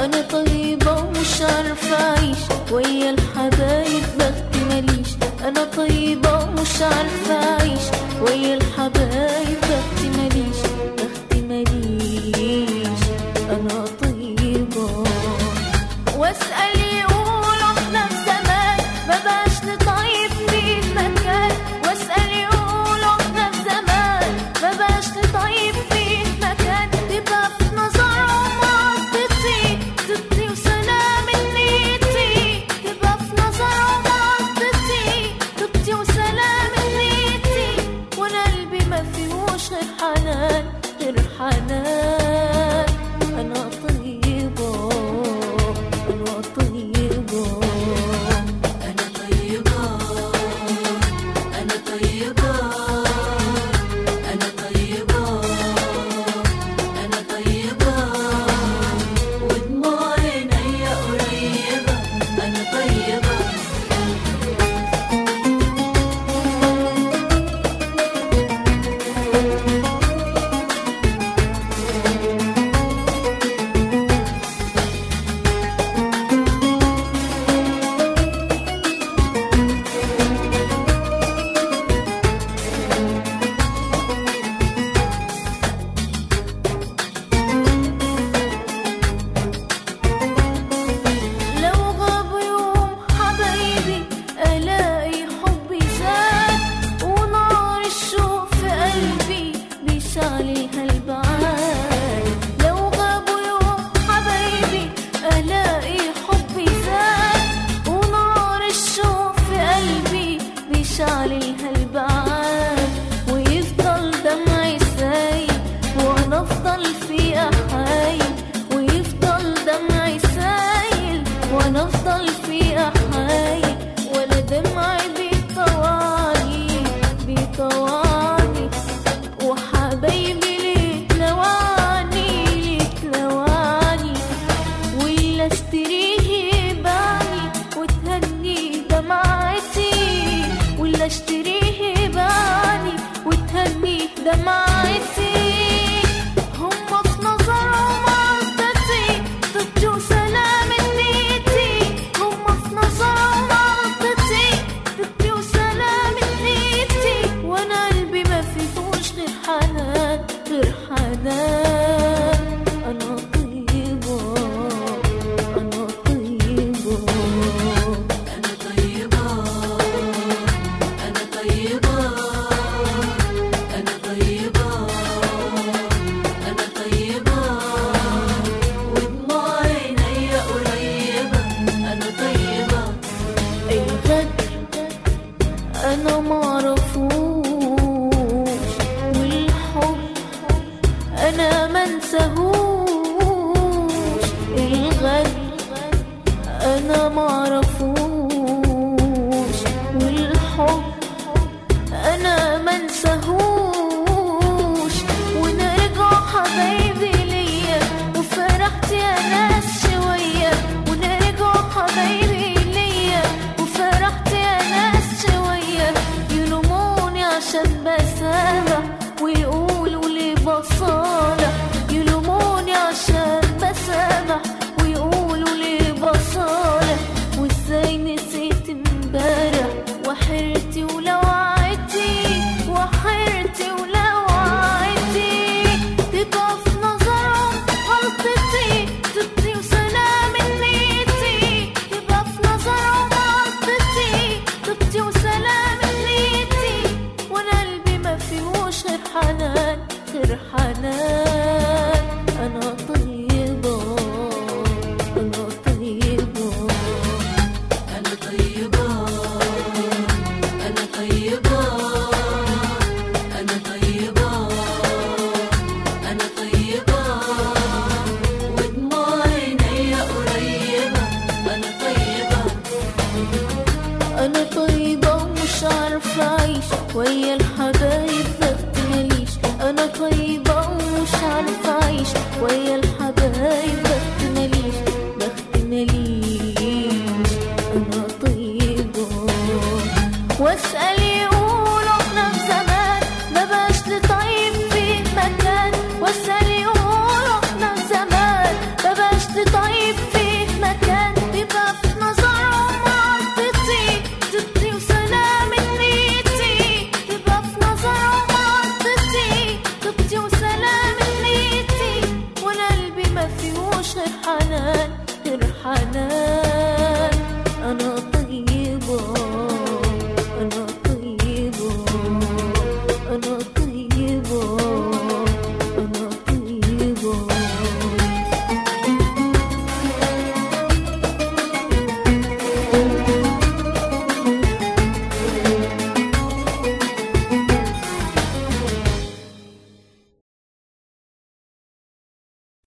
انا طيبة ومش عارفة اعيش ويا الحبايب بخت ماليش انا طيبة ومش عارفة اعيش ويا الحبايب بخت ماليش بخت ماليش انا طيبة واسأل يقولوا احنا في زمان ما بقاش نطيب في مكان واسأل يقولوا احنا في زمان ما بقاش نطيب في مكان تبقى في نظرهم قصتي طبتي وسلام نيتي تبقى في نظرهم قصتي طبتي وسلام نيتي وانا قلبي ما فيهوش غير حنان غير حنان انا طيبة انا طيبة أنا طيبة أنا طيبة أنا طيبة أنا طيبة ودموع عينيا قريبة أنا طيبة لو غاب يوم حبايبي الاقي حبي زاد ونار الشوق في قلبي بيشعلها البعاد لو غاب يوم حبايبي الاقي حبي زاد ونار الشوق في قلبي بيشعلها البعاد ويفضل دمعي سايل وانا افضل في احايل ويفضل دمعي سايل وانا افضل في احايل ولا دمعي بيطوعني بيطوعني وحبايبي ليه لواني ليه لواني ولا اشتريه يباني وتهني دمعتي ولا اشتريه يباني وتهني دمعتي هم في نظرهم عطتي طبتي وسلام نيتي هم في نظرهم عطتي طبتي وسلام نيتي وانا قلبي ما فيهوش غير حنان غير حنان انا طيبة انا طيبة أنا طيبة أنا طيبة أنا طيبة أنا طيبة ودموع عينيا قريبة أنا طيبة الغدر انا معرفوش والحب انا منساهوش الغدر انا معرفوش والحب انا منساهوش ونرجع حبايبي ليا وفرحت يا ناس شوية ونرجع حبايبي ليا وفرحت يا ناس شوية يلوموني عشان بسامح ويقولوا لي بصالة يلوموني عشان بسامح ويقولوا لي بصالة وازاي نسيت امبارح وحرتي ولو عدتي وحرتي ولو عدتي تبقى في نظرهم غلطتي طبتي وسلام نيتي تبقى في نظرهم غلطتي طبتي وسلام نيتي وانا قلبي ما فيهوش غير حنان غير حنان انا طيبة انا طيبة أنا طيبة أنا طيبة أنا طيبة أنا طيبة ودموع عينيا قريبة أنا طيبة انا طيبة ومش عارفة اعيش ويا الحبايب بخت ماليش انا طيبة ومش عارفة اعيش ويا الحبايب بخت ماليش بخت ماليش انا طيبة واسأل يقولوا احنا في زمان ما بقاش لطيب في مكان واسأل يقولوا احنا في زمان ما بقاش لطيب طيب في